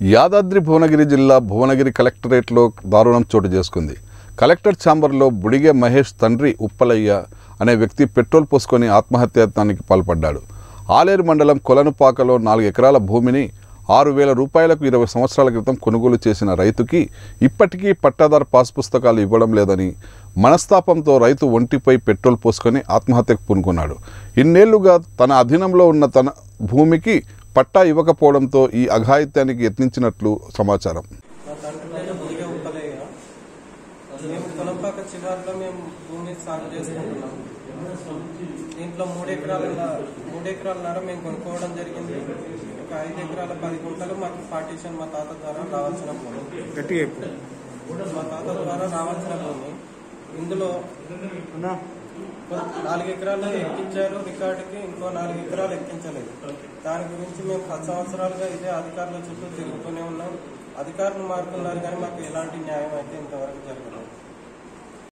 యాదాద్రి భువనగిరి జిల్లా భువనగిరి కలెక్టరేట్లో దారుణం చోటు చేసుకుంది కలెక్టర్ ఛాంబర్లో బుడిగే మహేష్ తండ్రి ఉప్పలయ్య అనే వ్యక్తి పెట్రోల్ పోసుకొని ఆత్మహత్యాయత్నానికి పాల్పడ్డాడు ఆలేరు మండలం కొలనుపాకలో నాలుగు ఎకరాల భూమిని ఆరు వేల రూపాయలకు ఇరవై సంవత్సరాల క్రితం కొనుగోలు చేసిన రైతుకి ఇప్పటికీ పట్టాదారు పాస్ పుస్తకాలు ఇవ్వడం లేదని మనస్తాపంతో రైతు ఒంటిపై పెట్రోల్ పోసుకొని ఆత్మహత్యకు పూనుకున్నాడు ఇన్నేళ్లుగా తన అధీనంలో ఉన్న తన భూమికి పట్టా ఇవ్వకపోవడంతో ఈ అఘాయిత్యానికి యత్నించినట్లు సమాచారం మా తండ్రి పేరు బుడిగ ఉప్పలయ్య మేము కొలంపాక చివరిలో మేము భూమి సాగు చేసుకుంటున్నాం దీంట్లో మూడు ఎకరాల మూడు ఎకరాలన్నర మేము కొనుక్కోవడం జరిగింది ఒక ఐదు ఎకరాల పది గుంటలు మాకు పార్టీషన్ మా తాత ద్వారా రావాల్సిన భూమి గట్టిగా చెప్పు మా తాత ద్వారా రావాల్సిన భూమి ఇందులో అన్నా కొ- నాలుగు ఎకరాలు ఎక్కించారు రికార్డుకి ఇంకో నాలుగు ఎకరాలు ఎక్కించలేదు దాని గురించి మేము పది సంవత్సరాలుగా ఇదే అధికారుల చుట్టూ తిరుగుతూనే ఉన్నాం అధికారులు మారుతున్నారు కానీ మాకు ఎలాంటి న్యాయం అయితే ఇంతవరకు జరగలేదు